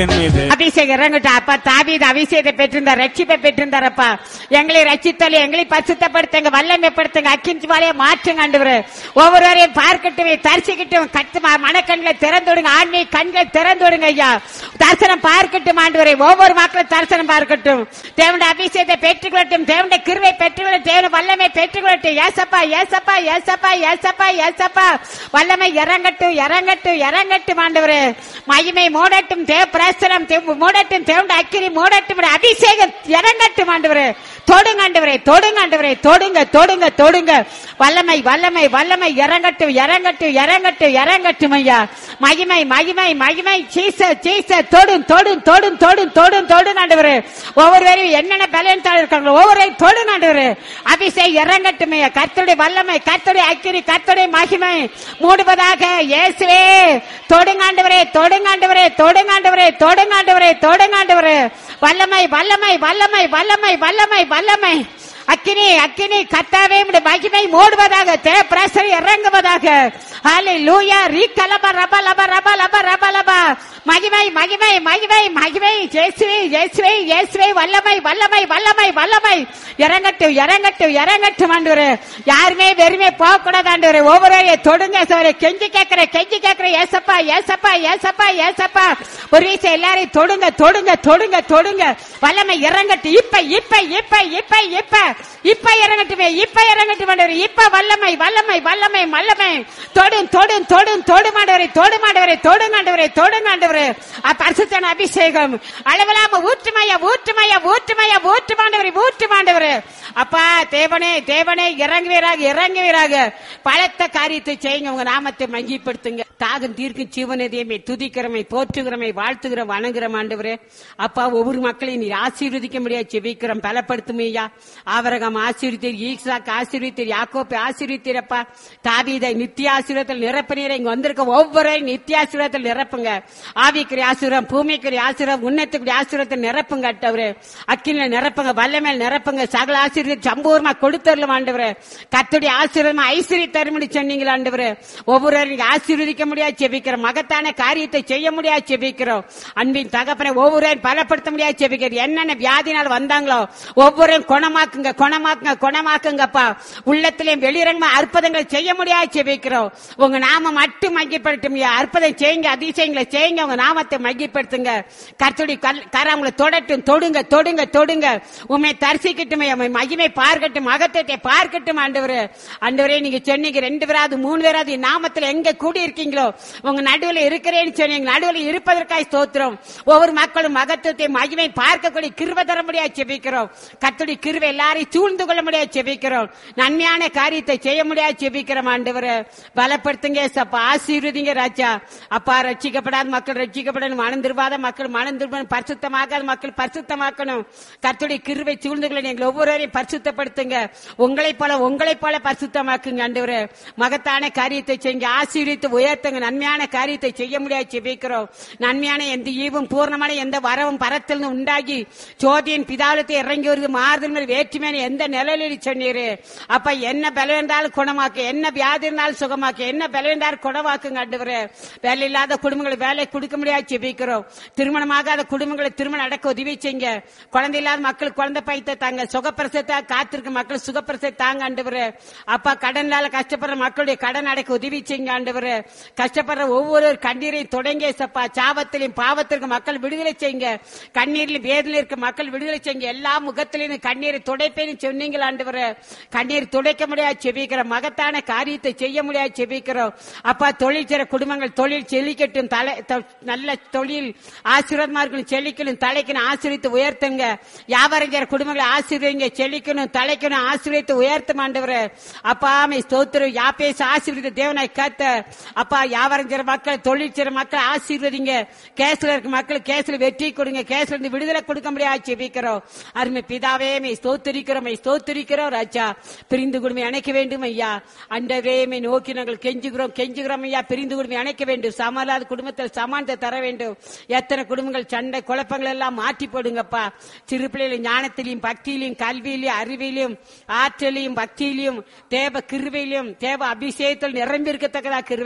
என் மீது அபிஷேகம் இறங்கட்டும் அப்பா தாவீது அபிஷேகத்தை பெற்றிருந்தார் ரட்சிப்பை பெற்றிருந்தாரப்பா எங்களை ரட்சித்தல் எங்களை பசுத்தப்படுத்துங்க வல்லமைப்படுத்துங்க அக்கின் வாழையை மாற்றுங்க ஆண்டவரே ஒவ்வொருவரையும் பார்க்கட்டுமே தரிசிக்கட்டும் கட்டு மனக்கண்களை திறந்துடுங்க ஆன்மீக கண்களை திறந்துடுங்க ஐயா தரிசனம் பார்க்கட்டும் ஆண்டவரே ஒவ்வொரு மக்களும் தரிசனம் பார்க்கட்டும் தேவனுடைய அபிஷேகத்தை பெற்றுக்கொள்ளட்டும் தேவனுடைய கிருவை பெற்றுக்கொள்ளட்டும் தேவனுடைய வல்லமை பெற்றுக்கொள்ளட்டும் ஏசப்பா ஏசப்பா ஏசப்பா ஏசப்பா ஏசப்பா வல்லமை இறங்கட்டும் இறங்கட்டும் இறங்கட்டும் ஆண்டவரே மகிமை மூடட்டும் தேவ பிரசனம் தேவ- மூடட்டும் தேவனுடைய அக்கினி மூடட்டும் அபிஷேகம் இறங்கட்டும் ஆண்டவரே தொடுங்க ஆண்டவரே தொடுங்க ஆண்டவரே தொடுங்க தொடுங்க தொடுங்க வல்லமை வல்லமை வல்லமை இறங்கட்டும் இறங்கட்டும் இறங்கட்டும் இறங்கட்டும் ஐயா மகிமை மகிமை மகிமை சீச சீச தொடும் தொடும் தொடும் தொடும் தொடும் தொடும் ஆண்டவரே ஒவ்வொருவரையும் என்னென்ன பலன் இருக்காங்களோ ஒவ்வொருவரையும் தொடும் ஆண்டவரே அபிஷேகம் இறங்கட்டும் ஐயா கர்த்தருடைய வல்லமை கர்த்தருடைய அக்கினி கர்த்தருடைய மகிமை மூடுவதாக இயேசுவே தொடுங்காண்டவரே தொடுங்காண்டவரே தொடுங்காண்டவரே தொடுங்காண்டவரே தொடுங்காண்டவரே வல்லமை வல்லமை வல்லமை வல்லமை வல்லமை வல்லமை அக்கினி அக்கினி கத்தாவே உம்முடைய மகிமை மூடுவதாக தே பிரசர் இறங்குவதாக ஹாலே லூயா ரீ கலப ரப லப ரப லப ரப லப மகிமை மகிமை மகிமை மகிமை ஜேசுவே ஜேசுவே ஜேசுவே வல்லமை வல்லமை வல்லமை வல்லமை இறங்கட்டும் இறங்கட்டும் இறங்கட்டும் ஆண்டவரே யாருமே வெறுமே போக கூடாது ஆண்டவரே ஒவ்வொருவரையும் தொடுங்க சார் கெஞ்சி கேட்கிற கெஞ்சி கேட்கிற ஏசப்பா ஏசப்பா ஏசப்பா ஏசப்பா ஒரு வீசம் எல்லாரையும் தொடுங்க தொடுங்க தொடுங்க தொடுங்க வல்லமை இறங்கட்டும் இப்ப இப்ப இப்ப இப்ப இப்ப இப்ப இறங்கட்டுமே இப்ப இறங்கட்டும் ஆண்டவரே இப்ப வல்லமை வல்லமை வல்லமை வல்லமை தொடும் தொடும் தொடும் தொடுமாண்டவரை தொடுமாண்டவரை தொடுங்காண்டவரை தொடுங்காண்டவரை பரிசுத்தன அபிஷேகம் அளவிலாம ஊற்றுமையா ஊற்றுமையா ஊற்றுமையா ஊற்றுமாண்டவரை ஊற்றுமாண்டவரை அப்பா தேவனே தேவனே இறங்குவீராக இறங்குவீராக பலத்த காரியத்தை செய்யுங்க உங்க நாமத்தை மகிப்படுத்துங்க தாகம் தீர்க்கும் ஜீவனதையுமே துதிக்கிறமை போற்றுகிறமை வாழ்த்துகிறோம் வணங்குறோம் ஆண்டவரே அப்பா ஒவ்வொரு மக்களையும் நீர் ஆசீர்வதிக்க முடியாது செபிக்கிறோம் பலப்படுத்தும் ஐயா ஆவரகம் ஆசீர்வத்தீர் ஈசாக்கு ஆசீர்வத்தீர் யாக்கோப்பை ஆசீர்வத்தீரப்பா தாவீதை நித்திய ஆசீர்வத்தில் நிரப்பினீரை இங்க வந்திருக்க ஒவ்வொரு நித்திய ஆசீர்வத்தில் நிரப்புங்க ஆவிக்குரிய ஆசீர்வம் பூமிக்குரிய ஆசீர்வம் உன்னத்துக்குரிய ஆசீர்வத்தில் நிரப்புங்க அட்டவரே அக்கில நிரப்புங்க வல்லமேல் நிரப்புங்க சகல ஆசீர்வதி சம்பூர்ணமா கொடுத்தரலும் ஆண்டவரே கத்துடைய ஆசீர்வாதமா ஐஸ்வர்ய தருமணி சொன்னீங்களா ஆண்டவரே ஒவ்வொருவரும் நீங்க ஆசீர்வதிக்க முடியாது செபிக்கிறோம் மகத்தான காரியத்தை செய்ய முடியாது செபிக்கிறோம் அன்பின் தகப்பனை ஒவ்வொருவரையும் பலப்படுத்த முடியாது செபிக்கிறோம் என்னென்ன வியாதினால் வந்தாங்களோ ஒவ்வொருவரையும் குணமாக்குங்க குணமாக்குங்க குணமாக்குங்கப்பா உள்ளத்திலையும் வெளிரங்கமா அற்புதங்களை செய்ய முடியாது செபிக்கிறோம் உங்க நாம மட்டும் மகிப்படுத்தும் அற்புதம் செய்யுங்க அதிசயங்களை செய்யுங்க உங்க நாமத்தை மகிப்படுத்துங்க கர்த்தருடைய கல்- கரம் உங்களை தொடட்டும் தொடுங்க தொடுங்க தொடுங்க உண்மை தரிசிக்கட்டுமே உம்மை மகிமை பார்க்கட்டும் மகத்தத்தை பார்க்கட்டும் ஆண்டவரே ஆண்டவரே நீங்க சொன்னீங்க ரெண்டு பேராது மூணு பேராது என் நாமத்துல எங்க கூடி இருக்கீங்களோ உங்க நடுவுல இருக்கிறேன்னு சொன்னீங்க நடுவுல இருப்பதற்காக ஸ்தோத்திரம் ஒவ்வொரு மக்களும் மகத்துவத்தை மகிமை பார்க்கக்கூடிய கிருப தர முடியாது செபிக்கிறோம் கத்துடைய கிருவை எல்லாரையும் சூழ்ந்து கொள்ள முடியாது செபிக்கிறோம் நன்மையான காரியத்தை செய்ய முடியாது செபிக்கிறோம் ஆண்டவரே பலப்படுத்துங்க சப்பா ஆசீர்வதிங்க ராஜா அப்பா ரட்சிக்கப்படாத மக்கள் ரட்சிக்கப்படணும் மனம் திரும்பாத மக்கள் மனம் திரும்பணும் பரிசுத்தமாகாத மக்கள் பரிசுத்தமாக்கணும் கர்த்தருடைய கிருவை சூழ்ந்து கொள்ள எங்களை ஒவ்வொருவரையும் பரிசுத்தப்படுத்துங்க உங்களைப் போல உங்களைப் போல பரிசுத்தமாக்குங்க ஆண்டவரே மகத்தான காரியத்தை செய்யுங்க ஆசீர்வித்து உயர்த்துங்க நன்மையான காரியத்தை செய்ய முடியாது செபிக்கிறோம் நன்மையான எந்த ஈவும் பூர்ணமான எந்த வரவும் பரத்தில் உண்டாகி ஜோதியின் பிதாலத்தை இறங்கி வருது மாறுதல் வேற்றுமையான எந்த நிலையில சொன்னீரு அப்ப என்ன பலம் இருந்தாலும் குணமாக்கு என்ன வியாதி இருந்தாலும் சுகமாக்கு என்ன பலம் இருந்தாலும் குணமாக்குங்க ஆண்டவரே வேலை இல்லாத குடும்பங்களை வேலை கொடுக்க முடியாது செபிக்கிறோம் திருமணமாகாத குடும்பங்களை திருமணம் அடக்க உதவி செய்யுங்க குழந்தை இல்லாத மக்கள் குழந்தை பைத்த தாங்க சுகப்பிரசத்தை காத்திருக்க மக்கள் சுகப்பிரசத்தை தாங்க ஆண்டவரே அப்பா கடனால கஷ்டப்படுற மக்களுடைய கடன் அடைக்க உதவி செய்யுங்க ஆண்டவரே கஷ்டப்படுற ஒவ்வொரு கண்ணீரையும் தொடங்கிய சப்பா சாபத்திலையும் பாவத்திற்கு மக்கள் விடுதலை செய்யுங்க கண்ணீரில் வேதனை இருக்க மக்கள் விடுதலை செய்யுங்க எல்லா முகத்திலையும் கண்ணீரை துடைப்பேன்னு சொன்னீங்களா ஆண்டவரே கண்ணீர் துடைக்க முடியாது செபிக்கிறோம் மகத்தான காரியத்தை செய்ய முடியாது செபிக்கிறோம் அப்பா தொழில் செய்ற குடும்பங்கள் தொழில் செழிக்கட்டும் தலை தொ- நல்ல தொழில் ஆசீர்வாதமா இருக்கணும் செழிக்கணும் தலைக்கணும் ஆசீர்வித்து உயர்த்துங்க வியாபாரம் செய்ற குடும்பங்களை ஆசீர்வதிங்க செழிக்கணும் தலைக்கணும் ஆசீர்வித்து உயர்த்தும் ஆண்டவரே அப்பா மே ஸ்தோத்திரம் யாப்பேச ஆசீர்வதித்த தேவனாய் காத்த அப்பா வியாபாரம் செய்ற மக்கள் தொழில் செய்ற மக்கள் ஆசீர்வதிங்க கேஸ்ல இருக்க மக்கள் கேஸ்ல வெற்றி கொடுங்க கேஸ்ல இருந்து விடுதலை கொடுக்க முடியாது செபிக்கிறோம் அருமை பிதாவே மே ஸ்தோத்திரிக்கிறோம் மே ஸ்தோத்திரிக்கிறோம் ராஜா பிரிந்து குடும்பம் அணைக்க வேண்டும் ஐயா அண்டவே மே நோக்கி நாங்கள் கெஞ்சுகிறோம் கெஞ்சுகிறோம் ஐயா பிரிந்து குடும்பம் அணைக்க வேண்டும் சமலாத குடும்பத்தில் சமானத்தை தர வேண்டும் எத்தனை குடும்பங்கள் சண்டை குழப்பங்கள் எல்லாம் மாற்றி போடுங்கப்பா சிறு பிள்ளைகள் ஞானத்திலையும் பக்தியிலையும் கல்வியிலையும் அறிவிலையும் ஆற்றலையும் பக்தியிலையும் தேவ கிருவையிலும் தேவ அபிஷேகத்தில் நிரம்பி இருக்கத்தக்கதா கிருவை தாரும்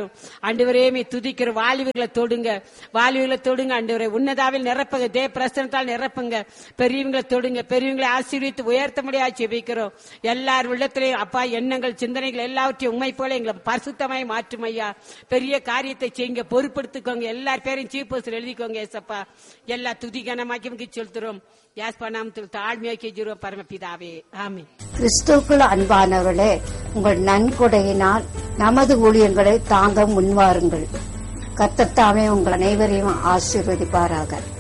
எல்லாரும் ஆண்டவரே மீ துதிக்கிற வாலிபர்களை தொடுங்க வாலிபர்களை தொடுங்க ஆண்டவரே உன்னதாவில் நிரப்புங்க தே பிரசனத்தால் நிரப்புங்க பெரியவங்களை தொடுங்க பெரியவங்களை ஆசீர்வித்து உயர்த்த முடியாது ஜெபிக்கிறோம் எல்லார் உள்ளத்திலையும் அப்பா எண்ணங்கள் சிந்தனைகள் எல்லாவற்றையும் உண்மை போல எங்களை பரிசுத்தமாய் மாற்றும் ஐயா பெரிய காரியத்தை செய்யுங்க பொறுப்படுத்திக்கோங்க எல்லார் பேரையும் சீஃப் போஸ்டர் எழுதிக்கோங்க ஏசப்பா எல்லா துதி கனமாக்கி செலுத்துறோம் யாஸ்பா நாமத்தில் தாழ்மையாக்கி ஜீரோ பரமபிதாவே ஆமென் கிறிஸ்துவுக்குள் அன்பானவர்களே உங்கள் நன்கொடையினால் நமது ஊழியங்களை தாங்க முன்வாருங்கள் கத்தத்தாமே உங்கள் அனைவரையும் ஆசீர்வதிப்பாராக